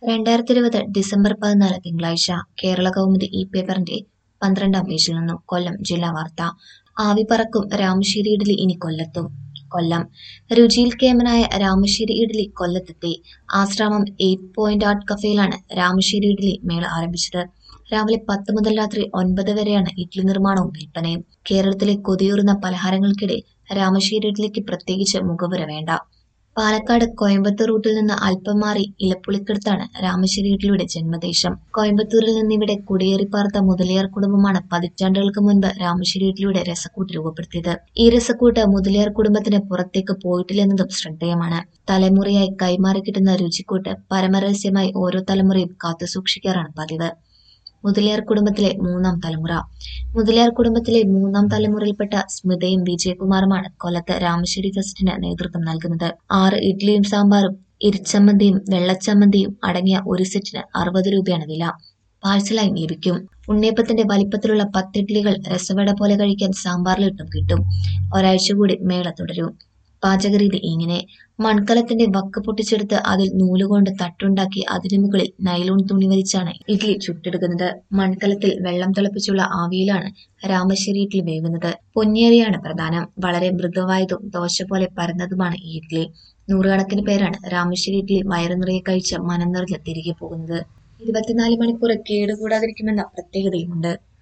രണ്ടായിരത്തി ഇരുപത് ഡിസംബർ പതിനാല് തിങ്കളാഴ്ച കേരള കൗമുദി ഈ പേപ്പറിന്റെ പന്ത്രണ്ടാം പേജിൽ നിന്നും കൊല്ലം ജില്ലാ വാർത്ത ആവി പറക്കും രാമശ്ശേരി ഇഡ്ഡലി ഇനി കൊല്ലത്തും കൊല്ലം രുചിയിൽ കേമനായ രാമശ്ശേരി ഇഡ്ഡലി കൊല്ലത്തെത്തി ആശ്രാമം എയ്റ്റ് പോയിന്റ് ആർട്ട് കഫേയിലാണ് രാമശ്ശേരി ഇഡ്ഡലി മേള ആരംഭിച്ചത് രാവിലെ പത്ത് മുതൽ രാത്രി ഒൻപത് വരെയാണ് ഇഡ്ഡലി നിർമ്മാണവും വിൽപ്പനയും കേരളത്തിലെ കൊതിയൂറുന്ന പലഹാരങ്ങൾക്കിടയിൽ രാമശ്ശേരി ഇഡ്ഡലിക്ക് പ്രത്യേകിച്ച് മുഖവുര വേണ്ട പാലക്കാട് കോയമ്പത്തൂർ റൂട്ടിൽ നിന്ന് അല്പം മാറി ഇലപ്പുളിക്കടുത്താണ് രാമശ്ശേരി ഇഡ്ഡലിയുടെ ജന്മദേശം കോയമ്പത്തൂരിൽ നിന്ന് ഇവിടെ കുടിയേറി പാർത്ത മുതലിയാർ കുടുംബമാണ് പതിറ്റാണ്ടുകൾക്ക് മുൻപ് രാമശ്ശേരി ഇഡ്ഡലിയുടെ രസക്കൂട്ട് രൂപപ്പെടുത്തിയത് ഈ രസക്കൂട്ട് മുതലിയാർ കുടുംബത്തിന് പുറത്തേക്ക് പോയിട്ടില്ലെന്നതും ശ്രദ്ധേയമാണ് തലമുറയായി കൈമാറി കിട്ടുന്ന രുചിക്കൂട്ട് പരമരഹസ്യമായി ഓരോ തലമുറയും കാത്തുസൂക്ഷിക്കാറാണ് പതിവ് മുതലിയാർ കുടുംബത്തിലെ മൂന്നാം തലമുറ മുതലിയാർ കുടുംബത്തിലെ മൂന്നാം തലമുറയിൽപ്പെട്ട സ്മിതയും വിജയകുമാറുമാണ് കൊല്ലത്ത് രാമശ്ശേരി ഫെസ്റ്റിന് നേതൃത്വം നൽകുന്നത് ആറ് ഇഡ്ഡലിയും സാമ്പാറും ഇരിച്ചമ്മന്തിയും വെള്ളച്ചമ്മന്തിയും അടങ്ങിയ ഒരു സെറ്റിന് അറുപത് രൂപയാണ് വില പാഴ്സലായും ലഭിക്കും ഉണ്ണിയപ്പത്തിന്റെ വലിപ്പത്തിലുള്ള പത്ത് ഇഡ്ഡലികൾ രസവട പോലെ കഴിക്കാൻ സാമ്പാറിലിട്ടും കിട്ടും ഒരാഴ്ച കൂടി മേള തുടരും പാചകരീതി ഇങ്ങനെ മൺകലത്തിന്റെ വക്ക് പൊട്ടിച്ചെടുത്ത് അതിൽ നൂലുകൊണ്ട് തട്ടുണ്ടാക്കി അതിനു മുകളിൽ നൈലോൺ തുണി വലിച്ചാണ് ഇഡ്ഡലി ചുട്ടെടുക്കുന്നത് മൺകലത്തിൽ വെള്ളം തിളപ്പിച്ചുള്ള ആവിയിലാണ് രാമശ്ശേരി ഇഡ്ഡലി വേകുന്നത് പൊന്നിയരിയാണ് പ്രധാനം വളരെ മൃദുവായതും ദോശ പോലെ പരന്നതുമാണ് ഈ ഇഡ്ഡലി നൂറുകണക്കിന് പേരാണ് രാമശ്ശേരി ഇഡ്ഡലി വയറു നിറയെ കഴിച്ച് മനം നിറഞ്ഞ് തിരികെ പോകുന്നത് ഇരുപത്തിനാല് മണിക്കൂർ കേടുകൂടാതിരിക്കുമെന്ന പ്രത്യേകതയുമുണ്ട്